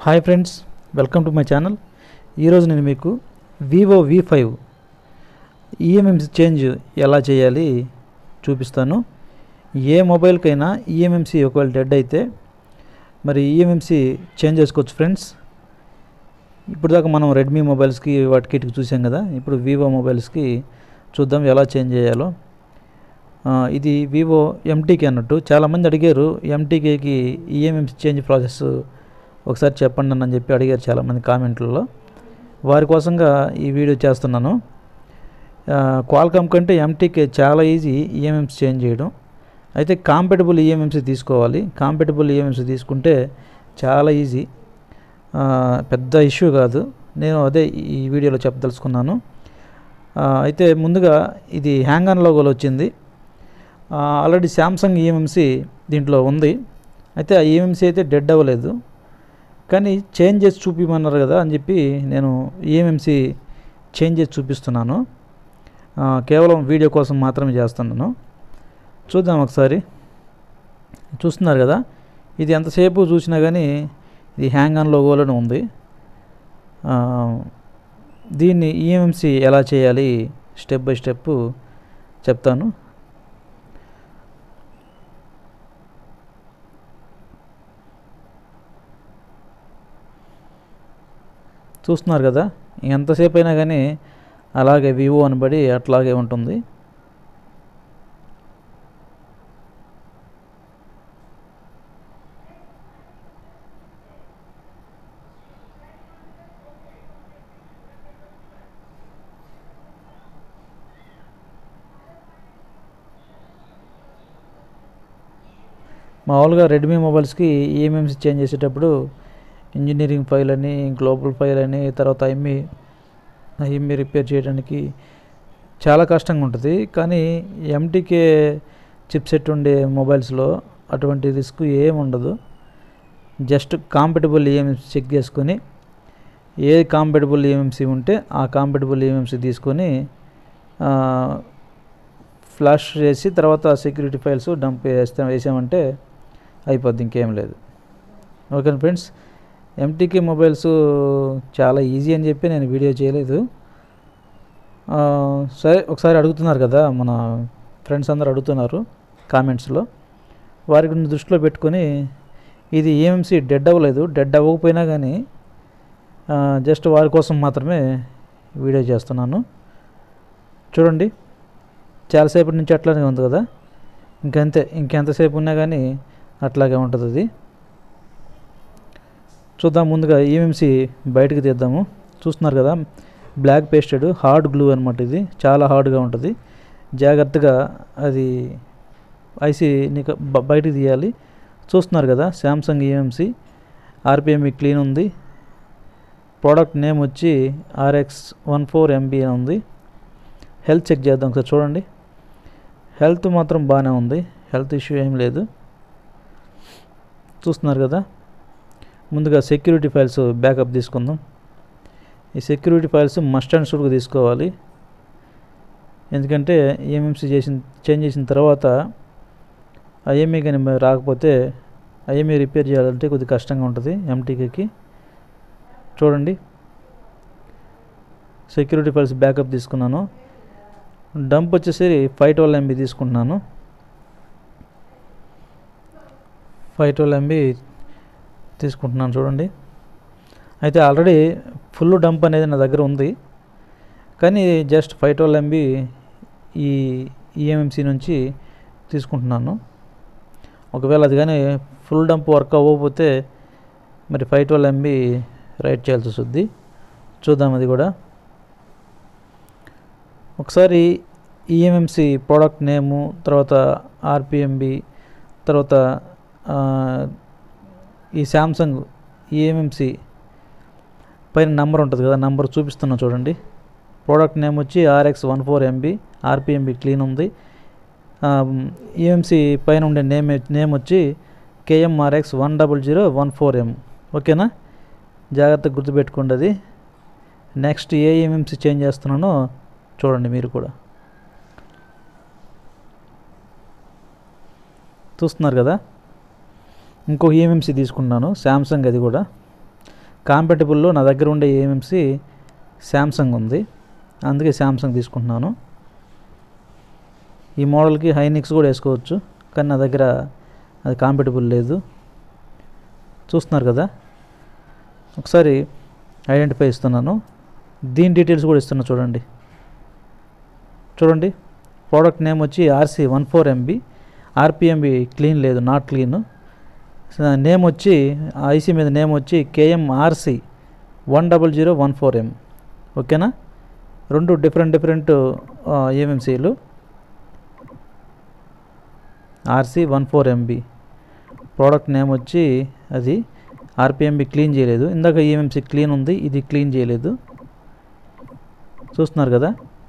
hi friends welcome to my channel ఈరోజు నేను మీకు Vivo V five EMMC change ఎలా చేయాలి చూపిస్తాను ఏ మొబైల్కైనా ఈఎంఎంసి ఒకవేళ డెడ్ అయితే మరి ఈఎంఎంసి చేంజ్ చేసుకోవచ్చు ఫ్రెండ్స్ ఇప్పుడు దాకా మనం రెడ్మీ మొబైల్స్కి వాటికి ఇటుకి చూసాం కదా ఇప్పుడు వివో మొబైల్స్కి చూద్దాం ఎలా చేంజ్ చేయాలో ఆ, ఇది వివో ఎంటీకే అన్నట్టు చాలామంది అడిగారు ఎంటీకేకి ఈఎంఎంసి చేంజ్ ప్రాసెస్ ఒకసారి చెప్పండి అని చెప్పి అడిగారు చాలామంది కామెంట్లలో వారి కోసంగా ఈ వీడియో చేస్తున్నాను క్వాల్కామ్ కంటే ఎంటీకే చాలా ఈజీ ఈఎంఎంసి చేంజ్ చేయడం అయితే కాంపెటబుల్ ఈఎంఎంసి తీసుకోవాలి కాంపెటబుల్ ఈఎంఎంసి తీసుకుంటే చాలా ఈజీ ఆ, పెద్ద ఇష్యూ కాదు నేను అదే ఈ వీడియోలో చెప్పదలుచుకున్నాను ఆ, అయితే ముందుగా ఇది హ్యాంగ్ ఆన్ లోగోలో వచ్చింది ఆల్రెడీ శాంసంగ్ ఈఎంఎంసి దీంట్లో ఉంది అయితే ఆ ఈఎంఎంసి అయితే డెడ్ అవ్వలేదు కానీ చేంజ్ చేసి చూపించమన్నారు కదా అని చెప్పి నేను ఈఎంఎంసి చేంజ్ చేసి చూపిస్తున్నాను ఆ, కేవలం వీడియో కోసం మాత్రమే చేస్తున్నాను చూద్దాం ఒకసారి చూస్తున్నారు కదా ఇది ఎంతసేపు చూసినా కానీ ఇది హ్యాంగ్ ఆన్ లోగోలోనే ఉంది ఆ, దీన్ని ఈఎంఎంసి ఎలా చేయాలి స్టెప్ బై స్టెప్ చెప్తాను చూస్తున్నారు కదా ఎంతసేపు అయినా కానీ అలాగే వివో అనబడి అట్లాగే ఉంటుంది మామూలుగా రెడ్మీ మొబైల్స్కి ఈఎంఎంసి చేంజ్ చేసేటప్పుడు ఇంజనీరింగ్ ఫైల్ అని గ్లోబల్ ఫైల్ అని తర్వాత ఐఎంఈ ఐఎంఈ రిపేర్ చేయడానికి చాలా కష్టంగా ఉంటుంది కానీ ఎంటీకే చిప్సెట్ ఉండే మొబైల్స్లో అటువంటి రిస్క్ ఏమి ఉండదు జస్ట్ కాంపెటబుల్ ఈఎంఎంసి చెక్ చేసుకొని ఏ కాంపెటబుల్ ఈఎంఎంసి ఉంటే ఆ కాంపెటబుల్ ఈఎంఎంసి తీసుకొని ఆ, ఫ్లాష్ చేసి తర్వాత సెక్యూరిటీ ఫైల్స్ డంప్ వేస్తాం వేసామంటే అయిపోద్ది ఇంకేం లేదు ఓకే ఫ్రెండ్స్ ఎంటీకే మొబైల్స్ చాలా ఈజీ అని చెప్పి నేను వీడియో చేయలేదు ఆ, సరే ఒకసారి అడుగుతున్నారు కదా మన ఫ్రెండ్స్ అందరు అడుగుతున్నారు కామెంట్స్లో వారికి దృష్టిలో పెట్టుకొని ఇది ఏఎంసీ డెడ్ అవ్వలేదు డెడ్ అవ్వకపోయినా కానీ ఆ, జస్ట్ వారి కోసం మాత్రమే వీడియో చేస్తున్నాను చూడండి చాలాసేపటి నుంచి అట్లానే ఉంది కదా ఇంకంతే ఇంకెంతసేపు ఉన్నా కానీ అట్లాగే ఉంటుంది అది చూద్దాం ముందుగా ఈఎంసీ బయటకు తీద్దాము చూస్తున్నారు కదా బ్లాక్ పేస్టెడ్ హార్డ్ గ్లూ అనమాట ఇది చాలా హార్డ్గా ఉంటుంది జాగ్రత్తగా అది ఐసీ నీకు బ- బయటకు తీయాలి చూస్తున్నారు కదా శాంసంగ్ ఈఎంసీ ఆర్పిఎం క్లీన్ ఉంది ప్రోడక్ట్ నేమ్ వచ్చి ఆర్ఎక్స్ వన్ ఫోర్ ఎంబీ అని ఉంది హెల్త్ చెక్ చేద్దాం ఒకసారి చూడండి హెల్త్ మాత్రం బాగానే ఉంది హెల్త్ ఇష్యూ ఏం లేదు చూస్తున్నారు కదా ముందుగా సెక్యూరిటీ ఫైల్స్ బ్యాకప్ తీసుకుందాం ఈ సెక్యూరిటీ ఫైల్స్ మస్ట్ అండ్ షుడ్గా తీసుకోవాలి ఎందుకంటే ఈఎంఎంసీ చేసిన చేంజ్ చేసిన తర్వాత ఐఎంఈ కానీ మరి రాకపోతే ఐఎంఈ రిపేర్ చేయాలంటే కొద్దిగా కష్టంగా ఉంటుంది ఎంటీకేకి చూడండి సెక్యూరిటీ ఫైల్స్ బ్యాకప్ తీసుకున్నాను డంప్ వచ్చేసి ఫైవ్ ట్వెల్వ్ ఎంబీ తీసుకుంటున్నాను ఫైవ్ ట్వెల్వ్ ఎంబీ తీసుకుంటున్నాను చూడండి అయితే ఆల్రెడీ ఫుల్ డంప్ అనేది నా దగ్గర ఉంది కానీ జస్ట్ ఫైవ్ ట్వెల్వ్ ఎంబీ ఈ ఈఎంఎంసీ నుంచి తీసుకుంటున్నాను ఒకవేళ అది కానీ ఫుల్ డంప్ వర్క్ అవ్వకపోతే మరి ఫైవ్ ట్వెల్వ్ ఎంబీ రైట్ చేయాల్సి వస్తుంది చూద్దాం అది కూడా ఒకసారి ఈఎంఎంసి ప్రోడక్ట్ నేము తర్వాత ఆర్పిఎంబి తర్వాత ఆ, ఈ శాంసంగ్ ఈఎంఎంసి పైన నంబర్ ఉంటుంది కదా నంబర్ చూపిస్తున్నా చూడండి ప్రోడక్ట్ నేమ్ వచ్చి RX one four MB RPMB clean ఉంది ఈఎంసి పైన ఉండే నేమ్ నేమ్ వచ్చి KMRX one double zero one four M ఓకేనా జాగ్రత్తగా గుర్తుపెట్టుకోండి అది నెక్స్ట్ ఏ ఈఎంఎంసి చేంజ్ చేస్తున్నానో చూడండి మీరు కూడా చూస్తున్నారు కదా ఇంకో ఈఎంఎంసి తీసుకున్నాను శాంసంగ్ అది కూడా కాంపాటబుల్లో నా దగ్గర ఉండే ఏఎంసి శాంసంగ్ ఉంది అందుకే శాంసంగ్ తీసుకుంటున్నాను ఈ మోడల్కి హైనిక్స్ కూడా వేసుకోవచ్చు కానీ నా దగ్గర అది కాంపాటబుల్ లేదు చూస్తున్నారు కదా ఒకసారి ఐడెంటిఫై ఇస్తున్నాను దీని డీటెయిల్స్ కూడా ఇస్తున్నా చూడండి చూడండి ప్రోడక్ట్ నేమ్ వచ్చి RC one four MB RPMB clean లేదు నాట్ క్లీన్ నేమ్ వచ్చి ఐసీ మీద నేమ్ వచ్చి KM RC one double zero one four M ఓకేనా రెండు డిఫరెంట్ డిఫరెంట్ ఏఎంసీలు RC one four MB product name వచ్చి అది ఆర్పిఎంబి క్లీన్ చేయలేదు ఇందాక ఈఎంసీ క్లీన్ ఉంది ఇది క్లీన్ చేయలేదు చూస్తున్నారు కదా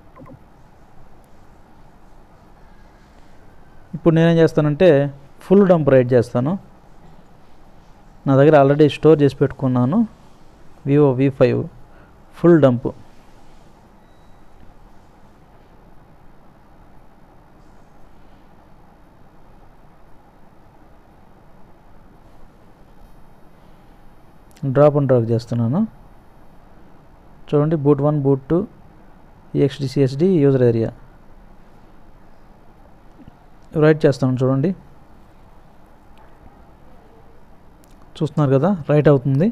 ఇప్పుడు నేనేం చేస్తానంటే ఫుల్ డంప్ రైడ్ చేస్తాను నా దగ్గర ఆల్రెడీ స్టోర్ చేసి పెట్టుకున్నాను Vivo V five full dump drop and drop చేస్తున్నాను చూడండి boot one boot two EXT CSD user area write చేస్తాను చూడండి చూస్తున్నారు కదా రైట్ అవుతుంది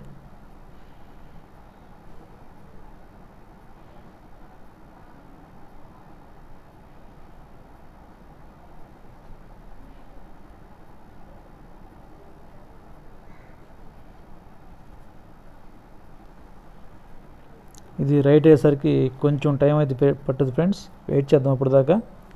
ఇది రైట్ అయ్యేసరికి కొంచెం టైం అయితే పె- పట్టుద్ది ఫ్రెండ్స్ వెయిట్ చేద్దాం అప్పుడు దాకా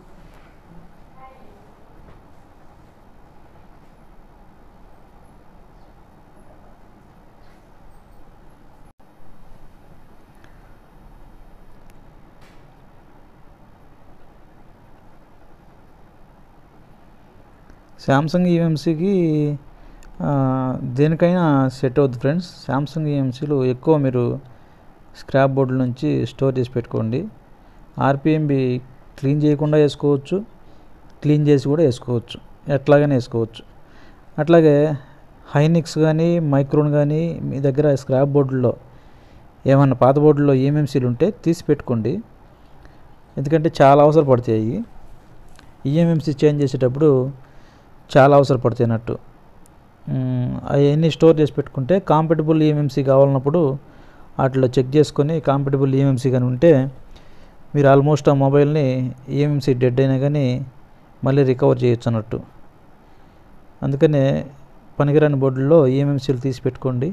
శాంసంగ్ ఈఎంసీకి దేనికైనా సెట్ అవుద్ది ఫ్రెండ్స్ శాంసంగ్ ఈఎంసీలు ఎక్కువ మీరు స్క్రాప్ బోర్డుల నుంచి స్టోర్ చేసి పెట్టుకోండి ఆర్పిఎంబి క్లీన్ చేయకుండా వేసుకోవచ్చు క్లీన్ చేసి కూడా వేసుకోవచ్చు ఎట్లాగైనా వేసుకోవచ్చు అట్లాగే హైనిక్స్ కానీ మైక్రోన్ కానీ మీ దగ్గర స్క్రాప్ బోర్డుల్లో ఏమన్నా పాత బోర్డుల్లో ఈఎంఎంసీలు ఉంటే తీసి పెట్టుకోండి ఎందుకంటే చాలా అవసరపడతాయి ఈఎంఎంసీ చేంజ్ చేసేటప్పుడు చాలా అవసరపడతాయి అన్నట్టు అవన్నీ స్టోర్ చేసి పెట్టుకుంటే కాంపెటబుల్ ఈఎంఎంసీ కావాలన్నప్పుడు వాటిలో చెక్ చేసుకొని కాంపెటబుల్ ఈఎంఎంసీ కానీ ఉంటే మీరు ఆల్మోస్ట్ ఆ మొబైల్ని ఈఎంఎంసీ డెడ్ అయినా కానీ మళ్ళీ రికవర్ చేయొచ్చు అన్నట్టు అందుకనే పనికిరాని బోర్డుల్లో ఈఎంఎంసీలు తీసి పెట్టుకోండి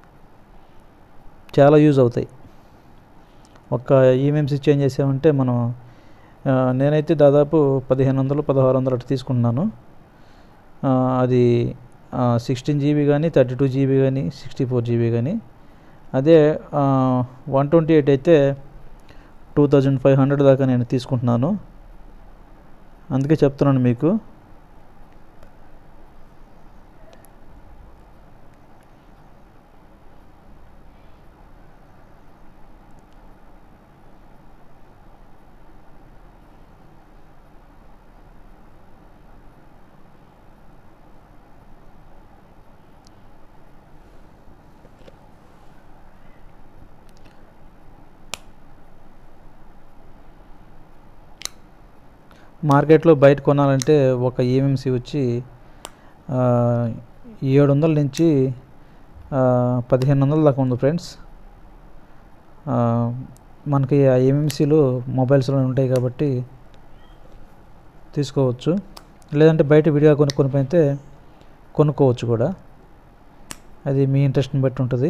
చాలా యూజ్ అవుతాయి ఒక ఈఎంఎంసీ చేంజ్ చేసామంటే మనం ఆ, నేనైతే దాదాపు పదిహేను వందలు పదహారు వందలు అట్లా తీసుకుంటున్నాను ఆ, అది సిక్స్టీన్ జీబీ కానీ థర్టీ టూ జీబీ కానీ సిక్స్టీ ఫోర్ జీబీ కానీ అదే వన్ ట్వంటీ ఎయిట్ అయితే టూ థౌజండ్ ఫైవ్ హండ్రెడ్ దాకా నేను తీసుకుంటున్నాను అందుకే చెప్తున్నాను మీకు మార్కెట్లో బయట కొనాలంటే ఒక ఈఎంసీ వచ్చి ఆ, ఏడు వందల నుంచి ఆ, పదిహేను వందల దాకా ఉంది ఫ్రెండ్స్ ఆ, మనకి ఆ ఎంఎంసీలు మొబైల్స్లో ఉంటాయి కాబట్టి తీసుకోవచ్చు లేదంటే బయట విడిగా కొనుక్కొని పోతే కొనుక్కోవచ్చు కూడా అది మీ ఇంట్రెస్ట్ని బట్టి ఉంటుంది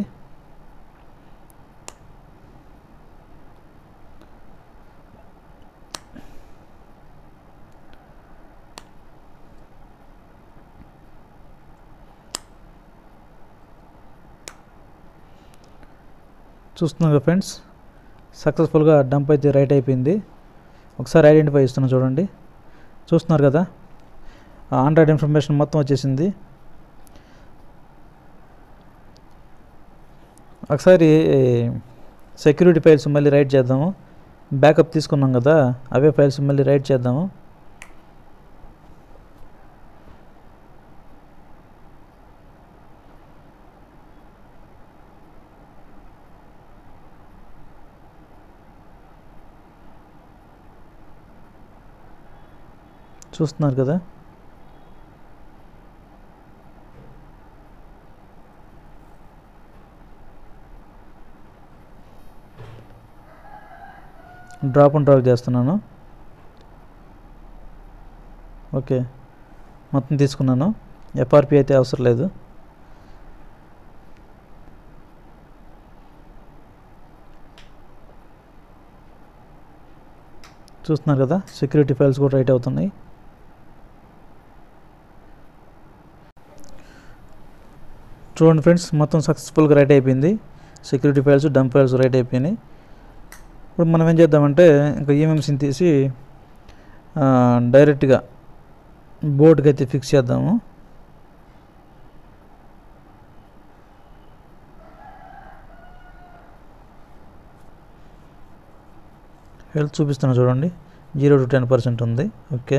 చూస్తున్నారు కదా ఫ్రెండ్స్ సక్సెస్ఫుల్గా డంప్ అయితే రైట్ అయిపోయింది ఒకసారి ఐడెంటిఫై ఇస్తున్నా చూడండి చూస్తున్నారు కదా ఆండ్రాయిడ్ ఇన్ఫర్మేషన్ మొత్తం వచ్చేసింది ఒకసారి సెక్యూరిటీ ఫైల్స్ మళ్ళీ రైట్ చేద్దాము బ్యాకప్ తీసుకున్నాం కదా అవే ఫైల్స్ మళ్ళీ రైట్ చేద్దాము చూస్తున్నారు కదా డ్రాప్ అండ్ డ్రాప్ చేస్తున్నాను ఓకే మొత్తం తీసుకున్నాను ఎఫ్ఆర్పి అయితే అవసరం లేదు చూస్తున్నారు కదా సెక్యూరిటీ ఫైల్స్ కూడా రైట్ అవుతున్నాయి చూడండి ఫ్రెండ్స్ మొత్తం సక్సెస్ఫుల్గా రైట్ అయిపోయింది security files dump files write అయిపోయినాయి ఇప్పుడు మనం ఏం చేద్దామంటే ఇంకా ఈఎంఎంసీని తీసి ఆ, డైరెక్ట్గా బోర్డుకి అయితే ఫిక్స్ చేద్దాము హెల్త్ చూపిస్తున్నా చూడండి జీరో టు టెన్ పర్సెంట్ ఉంది ఓకే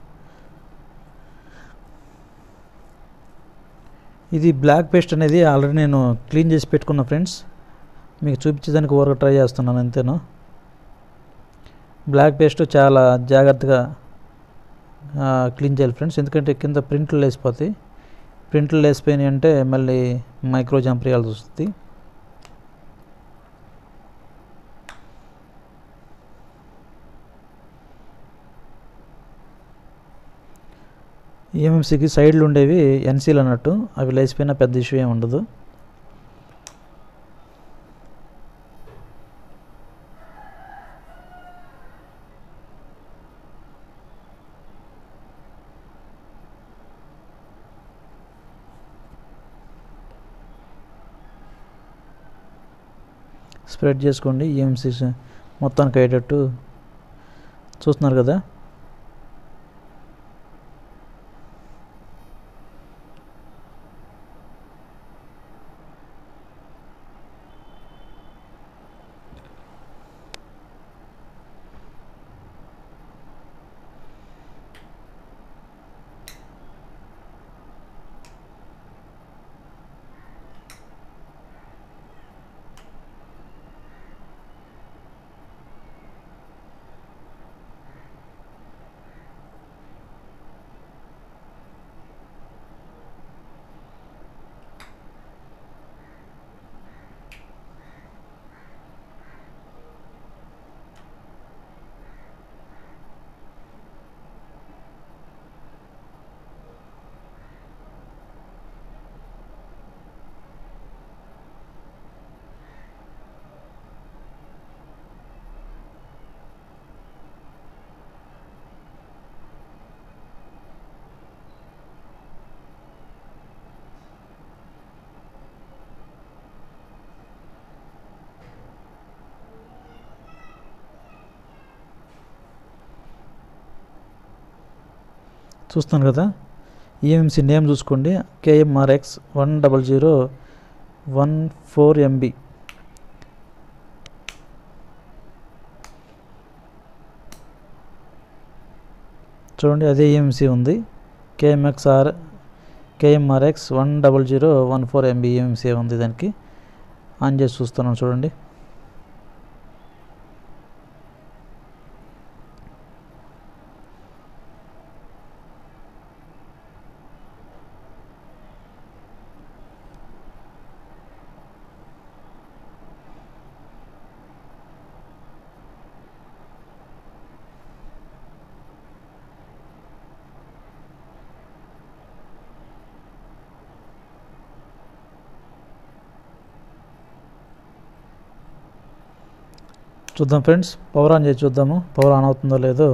ఇది బ్లాక్ పేస్ట్ అనేది ఆల్రెడీ నేను క్లీన్ చేసి పెట్టుకున్నా ఫ్రెండ్స్ మీకు చూపించేదానికి ఓరక ట్రై చేస్తున్నాను అంతేను బ్లాక్ పేస్ట్ చాలా జాగ్రత్తగా ఆ, క్లీన్ చేయాలి ఫ్రెండ్స్ ఎందుకంటే కింద ప్రింట్లు లేసిపోతాయి ప్రింట్లు లేసిపోయినాయి అంటే మళ్ళీ మైక్రో జంప్ చేయాల్సి వస్తుంది ఈఎంఎంసీకి సైడ్లు ఉండేవి ఎన్సీలు అన్నట్టు అవి లేచిపోయినా పెద్ద ఇష్యూ ఏమి ఉండదు స్ప్రెడ్ చేసుకోండి ఈఎంసీ మొత్తానికి అయ్యేటట్టు చూస్తున్నారు కదా చూస్తున్నాను కదా ఈఎంసీ నేమ్ చూసుకోండి KMRX one double zero one four MB చూడండి అదే ఈఎంసీ ఉంది KMXR KMRX one double zero one four MB EMC ఉంది దానికి ఆన్ చేసి చూస్తున్నాను చూడండి చూద్దాం ఫ్రెండ్స్ పవర్ ఆన్ చేసి చూద్దాము పవర్ ఆన్ అవుతుందో లేదో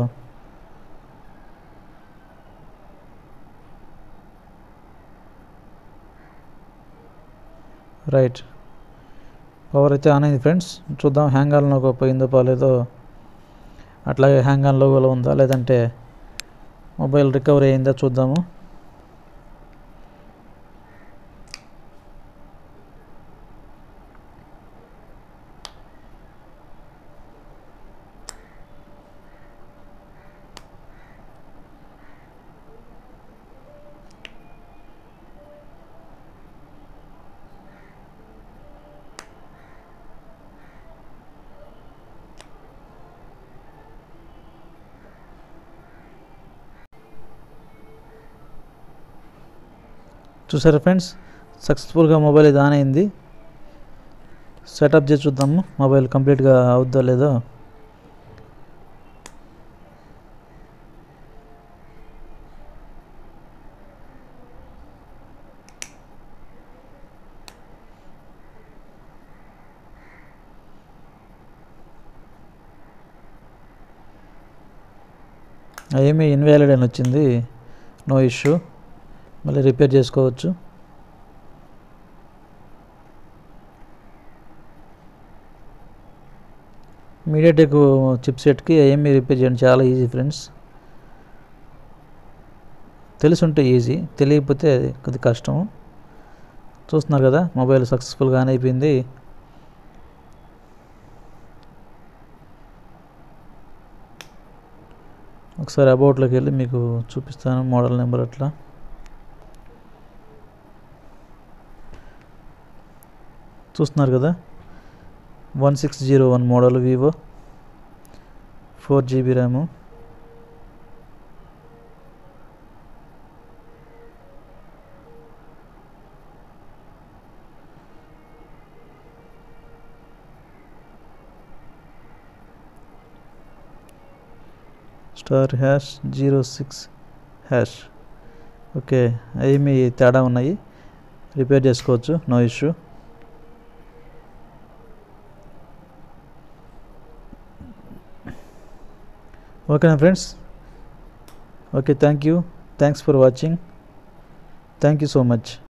రైట్ పవర్ అయితే ఆన్ అయింది ఫ్రెండ్స్ చూద్దాం హ్యాంగ్ ఆన్ లోగో పోయిందో పోలేదో అట్లాగే హ్యాంగ్ ఆన్ లోగోలో ఉందా లేదంటే మొబైల్ రికవరీ అయిందా చూద్దాము చూసారా ఫ్రెండ్స్ సక్సెస్ఫుల్గా మొబైల్ ఇది ఆన్ అయింది సెటప్ చేసి చూద్దాము మొబైల్ కంప్లీట్గా అవుద్దో లేదో ఏమీ ఇన్వాలిడ్ అని వచ్చింది నో ఇష్యూ మళ్ళీ రిపేర్ చేసుకోవచ్చు మీడియాటెక్ చిప్ సెట్కి ఏమీ రిపేర్ చేయడం చాలా ఈజీ ఫ్రెండ్స్ తెలుసుంటే ఈజీ తెలియకపోతే అది కొద్ది కష్టం చూస్తున్నారు కదా మొబైల్ సక్సెస్ఫుల్గా ఆన్ అయిపోయింది ఒకసారి అబౌట్లోకి వెళ్ళి మీకు చూపిస్తాను మోడల్ నెంబర్ అట్లా చూస్తున్నారు కదా one six zero one model Vivo four GB RAM star hash zero six hash okay ఏమి తేడా ఉన్నాయి రిపేర్ చేసుకోవచ్చు నో ఇష్యూ ఓకేనా friends okay thank you thanks for watching thank you so much